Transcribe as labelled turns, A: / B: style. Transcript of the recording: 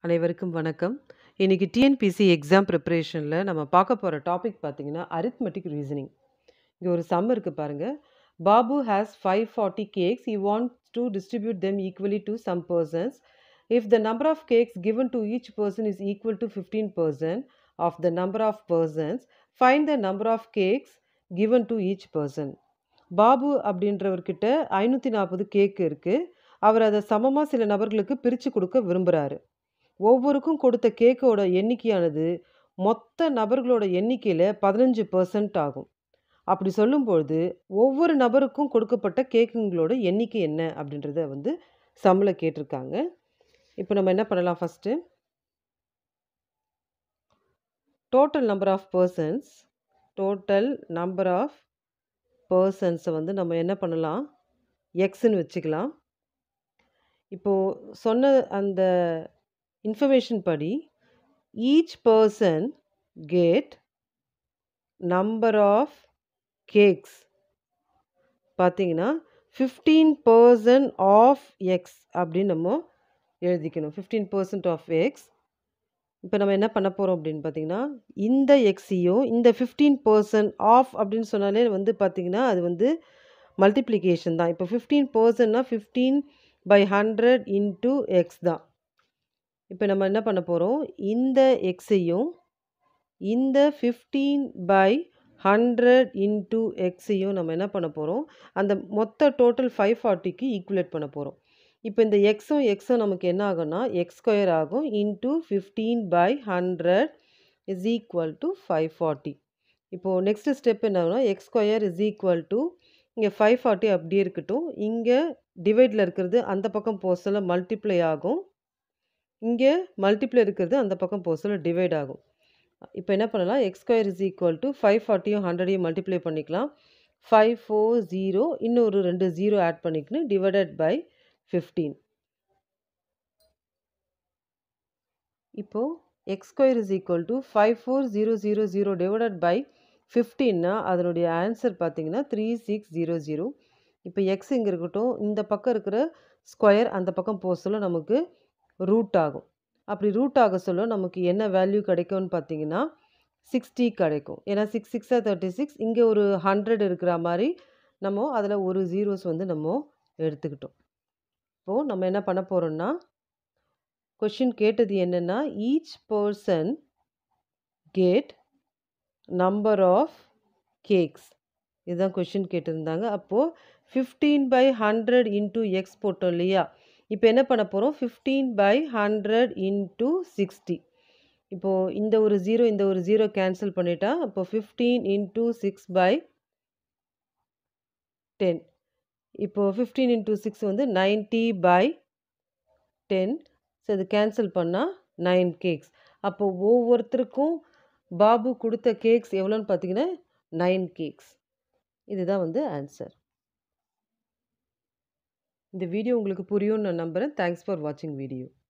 A: அனைவருக்கும் வணக்கம். இன்னைக்கு டிஎன்பிஎஸ்சி எக்ஸாம் ப்ரிப்பரேஷன்ல நம்ம பார்க்க போற டாபிக் பார்த்தீங்கன்னா, அரித்மெட்டிக் ரீசனிங். இங்க ஒரு சம் இருக்கு பாருங்க. Babu has 540 cakes. He wants to distribute them equally to some persons. If the number of cakes given to each person is equal to 15% of the number of persons, find the number of cakes given to each person. Babu அப்படின்றவர்கிட்ட 540 cake இருக்கு. அவர் அத சமமா சில நபர்களுக்கு பிரிச்சு குடுக்க விரும்புறாரு. ஒவ்வொருக்கும் கொடுத்த கேக்கோட எண்ணிக்கையானது மொத்த நபர்களோட எண்ணிக்கையில 15% ஆகும். அப்படி சொல்லும்பொழுது, ஒவ்வொரு நபருக்கும் கொடுக்கப்பட்ட கேக்குங்களோட எண்ணிக்கை என்ன அப்படின்றத வந்து சம்ல கேட்டிருக்காங்க. இப்ப நம்ம என்ன பண்ணலாம் first? Total number of persons total number of persons வந்து நம்ம என்ன பண்ணலாம்? எக்ஸ்ன்னு வச்சுக்கலாம். இப்போ சொன்ன அந்த இன்ஃபர்மேஷன் படி, each person get number of cakes பார்த்தீங்கன்னா, 15% ஆஃப் எக்ஸ் அப்படின்னு நம்ம எழுதிக்கணும். 15% ஆஃப் எக்ஸ். இப்ப நம்ம என்ன பண்ண போறோம் அப்படின்னு பார்த்தீங்கன்னா, இந்த எக்ஸையும் இந்த 15% ஆஃப் அப்படின்னு சொன்னாலே வந்து பார்த்தீங்கன்னா, அது வந்து மல்டிப்ளிகேஷன் தான். இப்ப 15%னா 15/100 இன்டூ எக்ஸ் தான். இப்ப நம்ம என்ன பண்ண போறோம்? இந்த எக்ஸையும், இந்த 15/100 இன்டூ எக்ஸையும் நம்ம என்ன பண்ண போறோம்? அந்த மொத்த டோட்டல் 540க்கு ஈக்குவலேட் பண்ண போறோம். இப்ப இந்த எக்ஸும் எக்ஸும் நமக்கு என்ன ஆகும்னா, எக்ஸ் ஸ்கொயர் ஆகும். Into 15/100 is equal to 540. இப்போ நெக்ஸ்ட் ஸ்டெப் என்ன ஆகும்னா, x square is equal to இங்க 540 அப்படியே இருக்கட்டும். இங்க டிவைட்ல இருக்கிறது அந்த பக்கம் போ சொல்ல மல்டிப்ளை ஆகும். இங்க மல்டிப்ளை இருக்கிறது அந்த பக்கம் போ சொல்ல டிவைட் ஆகும். இப்ப என்ன பண்ணலாம்? X square is equal to 540யும் 100யும் மல்டிப்ளை பண்ணிக்கலாம். 540 இன்னொரு 2 0 ஆட் பண்ணிக்கணும். Divided by 15. இப்போ x square is equal to 54000 divided by 15னா அதனுடைய ஆன்சர் பார்த்தீங்கன்னா 3600. இப்ப எக்ஸ் இங்க இருக்கட்டும். இந்த பக்கம் இருக்கிற ஸ்கொயர் அந்த பக்கம் போ சொல்ல நமக்கு ரூட் ஆகும். அப்படி ரூட் ஆக சொல்ல நமக்கு என்ன வேல்யூ கிடைக்கும்னு பார்த்தீங்கன்னா, 60 கிடைக்கும். ஏன்னா 6 6 36 இங்க ஒரு 100 இருக்கிற மாரி நம்ம அதுல ஒரு ஜீரோஸ் வந்து நம்ம எடுத்துக்கிட்டோம். இப்போ நம்ம என்ன பண்ண போறோம்னா, கொஸ்டின் கேட்டது என்னன்னா, each person get number of cakes. இதுதான் கொஸ்டின் கேட்டிருந்தாங்க. அப்போ 15/100 இன்டூ எக்ஸ் போட்டோம் இல்லையா? இப்ப என்ன பண்ண போறோம்? 15/100 இன்டூ 60. இப்போ இந்த ஒரு 0 இந்த ஒரு 0 கேன்சல் பண்ணிட்டா, அப்போ 15 இன்டூ 6/10. இப்போ 15 இன்டூ 6 வந்து 90/10. ஸோ இது கேன்சல் பண்ணா 9 கேக்ஸ். அப்போ ஒவ்வொருத்தருக்கும் பாபு குடுத்த கேக்ஸ் எவ்வளோன்னு பார்த்தீங்கன்னா, 9 கேக்ஸ். இதுதான் வந்து ஆன்சர். இந்த வீடியோ உங்களுக்கு புரியும்னு நான் நம்புறேன். தேங்க்ஸ் ஃபார் வாட்சிங் வீடியோ.